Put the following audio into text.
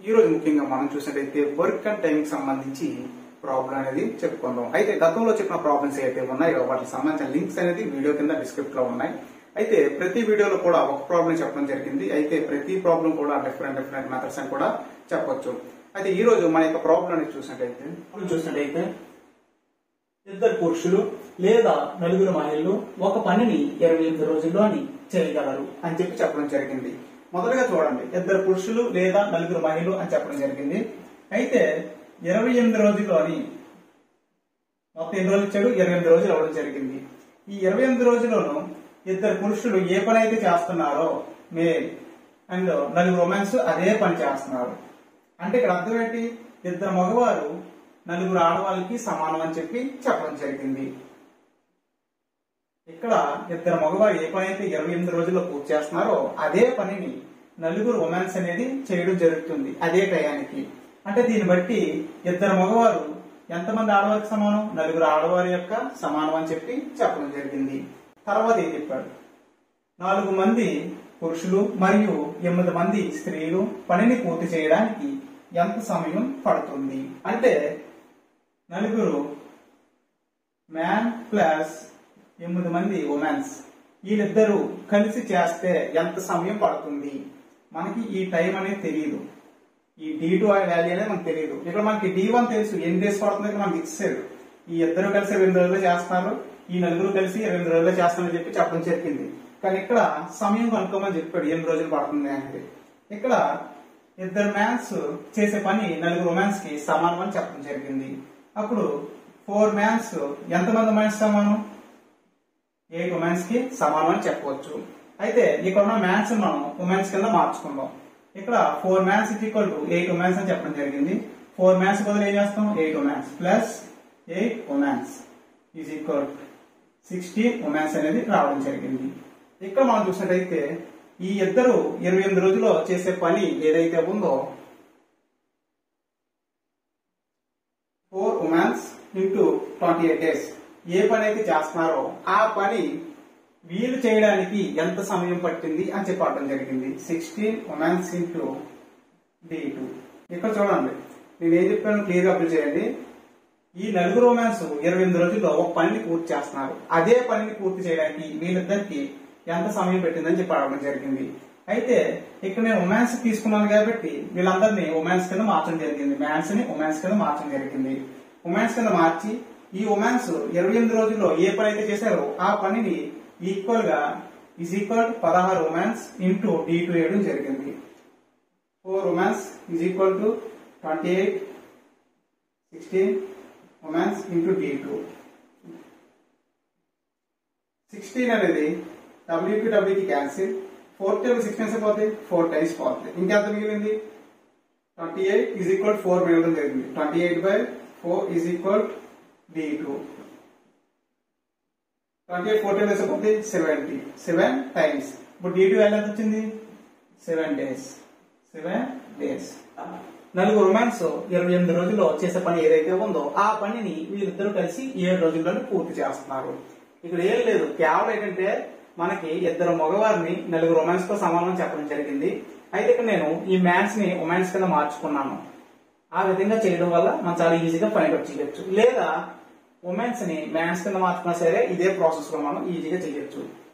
ఈ రోజు ముఖ్యంగా మనం చూసినట్టయితే వర్క్ అండ్ టైం కి సంబంధించి ప్రాబ్లం అనేది చెప్పుకుందాం అయితే గతంలో చెప్పిన ప్రాబ్లమ్స్ ఏవైతే ఉన్నాయో వాటికి సంబంధించిన లింక్స్ అనేది వీడియో కింద డిస్క్రిప్ట్ లో ఉన్నాయి అయితే ప్రతి వీడియోలో కూడా ఒక ప్రాబ్లం చెప్పడం జరిగింది అయితే ప్రతి ప్రాబ్లం కూడా డిఫరెంట్ డిఫరెంట్ మెథడ్స్ అని కూడా చెప్పొచ్చు అయితే ఈ రోజు మన యొక్క ప్రాబ్లం అనేది చూసినట్టయితే ఇప్పుడు చూసినట్టయితే ఇద్దరు పురుషులు లేదా నలుగురు మహిళలు ఒక పనిని ఇరవై ఎనిమిది రోజుల్లోని చేయగలరు అని చెప్పి చెప్పడం జరిగింది మొదటగా చూడండి ఇద్దరు పురుషులు లేదా నలుగురు మహిళలు అని చెప్పడం జరిగింది అయితే ఇరవై ఎనిమిది రోజుల్లోని మొత్తం ఎన్ని రోజులు ఇచ్చాడు ఇరవై ఎనిమిది రోజులు అవ్వడం జరిగింది ఈ ఇరవై ఎనిమిది రోజుల్లోనూ ఇద్దరు పురుషులు ఏ పని అయితే చేస్తున్నారో మేల్ అండ్ నలుగురు ఉమెన్స్ అదే పని చేస్తున్నారు అంటే ఇక్కడ అర్థం ఏంటి ఇద్దరు మగవారు నలుగురు ఆడవాళ్ళకి సమానం అని చెప్పి చెప్పడం జరిగింది ఇక్కడ ఇద్దరు మగవారు ఏ పని అయితే ఇరవై ఎనిమిది రోజుల్లో పూర్తి చేస్తున్నారో అదే పనిని నలుగురు ఉమెన్స్ అనేది చేయడం జరుగుతుంది అదే టయానికి అంటే దీన్ని బట్టి ఇద్దరు మగవారు ఎంతమంది ఆడవారికి సమానం నలుగురు ఆడవారి యొక్క సమానం అని చెప్పి చెప్పడం జరిగింది తర్వాత ఏం చెప్పాడు నాలుగు మంది పురుషులు మరియు ఎనిమిది మంది స్త్రీలు పనిని పూర్తి చేయడానికి ఎంత సమయం పడుతుంది అంటే నలుగురు మ్యాన్ ప్లస్ ఎనిమిది మంది ఉమెన్స్ వీళ్ళిద్దరూ కలిసి చేస్తే ఎంత సమయం పడుతుంది మనకి ఈ టైం అనేది తెలియదు ఈ డి టూ వాల్యూ అనేది మనకు తెలియదు ఇక్కడ మనకి డి వన్ తెలుసు ఎన్ని డేస్ పడుతుంది ఇక్కడ మనకి ఇచ్చారు ఈ ఇద్దరు కలిసి ఇరవై ఎనిమిది రోజుల్లో చేస్తున్నారు ఈ నలుగురు కలిసి ఇరవై ఎనిమిది రోజుల్లో చేస్తామని చెప్పి చెప్పడం జరిగింది కానీ ఇక్కడ సమయం కనుక్కోమని చెప్పాడు ఎన్ని రోజులు పడుతుంది అనేది ఇక్కడ ఇద్దరు మ్యాన్స్ చేసే పని నలుగురు ఉమెన్స్ కి సమానం అని చెప్పడం జరిగింది అప్పుడు ఫోర్ మ్యాన్స్ ఎంతమంది ఉమెన్స్ సమానం ఎయిట్ ఉమెన్స్ కి సమానం అని చెప్పవచ్చు అయితే ఇక్కడ ఉన్న మ్యాన్స్ మనం ఉమెన్స్ కింద మార్చుకుందాం ఇక్కడ four mans is equal to eight womens అని చెప్పడం జరిగింది ఫోర్ మ్యాన్స్ బదులు ఏం చేస్తాం eight womens plus eight womens is equal sixteen womens అనేది రావడం జరిగింది ఇక్కడ మనం చూసినట్టయితే ఈ ఇద్దరు ఇరవై ఎనిమిది రోజుల్లో చేసే పని ఏదైతే ఉందో four womens into twenty eight days ఏ పని అయితే చేస్తున్నారో ఆ పని వీళ్ళు చేయడానికి ఎంత సమయం పట్టింది అని చెప్పడం జరిగింది sixteen womens into D two ఇక్కడ చూడండి నేను ఏం చెప్పాను క్లియర్ గా అప్లై చేయండి ఈ నలుగురు ఉమెన్స్ ఇరవై ఎనిమిది రోజుల్లో ఒక పనిని పూర్తి చేస్తున్నారు అదే పనిని పూర్తి చేయడానికి వీళ్ళిద్దరికి ఎంత సమయం పెట్టిందని చెప్పి అడగడం జరిగింది అయితే ఇక్కడ నేను ఉమెన్స్ తీసుకున్నాను కాబట్టి వీళ్ళందరినీ ఉమెన్స్ కింద మార్చడం జరిగింది మ్యాన్స్ ని ఉమెన్స్ కింద మార్చడం జరిగింది ఉమెన్స్ కింద మార్చి ఈ ఉమెన్స్ ఇరవై ఎనిమిది రోజుల్లో ఏ పని అయితే చేశారో ఆ పనిని ఈక్వల్ గా ఈజ్ ఈక్వల్ పదహారు ఉమెన్స్ ఇంటూ డి టూ వేయడం జరిగింది four womens is equal to twenty eight sixteen womens into D two sixteen అనేది డబ్ల్యూ టు డబ్ల్యూకి క్యాన్సిల్ ఫోర్ టైమ్ సిక్స్టీన్స్ పోతే ఫోర్ టైమ్స్ పోతుంది ఇంకెంత మిగిలింది twenty eight is equal four మిగలడం జరిగింది twenty eight by four is equal D two twenty eight four times పోతే seventy seven times ఇప్పుడు డి టూ ఎంత వచ్చింది సెవెన్ డేస్ సెవెన్ డేస్ నలుగురు ఉమెన్స్ ఇరవై ఎనిమిది రోజుల్లో చేసే పని ఏదైతే ఉందో ఆ పనిని వీళ్ళిద్దరూ కలిసి ఏడు రోజుల్లోనే పూర్తి చేస్తున్నారు ఇక్కడ ఏం లేదు కేవలం ఏంటంటే మనకి ఇద్దరు మగవారిని నలుగురు ఉమెన్స్ తో సమానం చెప్పడం జరిగింది అయితే ఇక్కడ నేను ఈ మ్యాన్స్ ని ఉమెన్స్ కింద మార్చుకున్నాను ఆ విధంగా చేయడం వల్ల మనం చాలా ఈజీగా ఫైండ్ అవుట్ చేయొచ్చు లేదా ఉమెన్స్ ని మ్యాన్స్ కింద మార్చుకున్నా సరే ఇదే ప్రాసెస్ లో మనం ఈజీగా చేయొచ్చు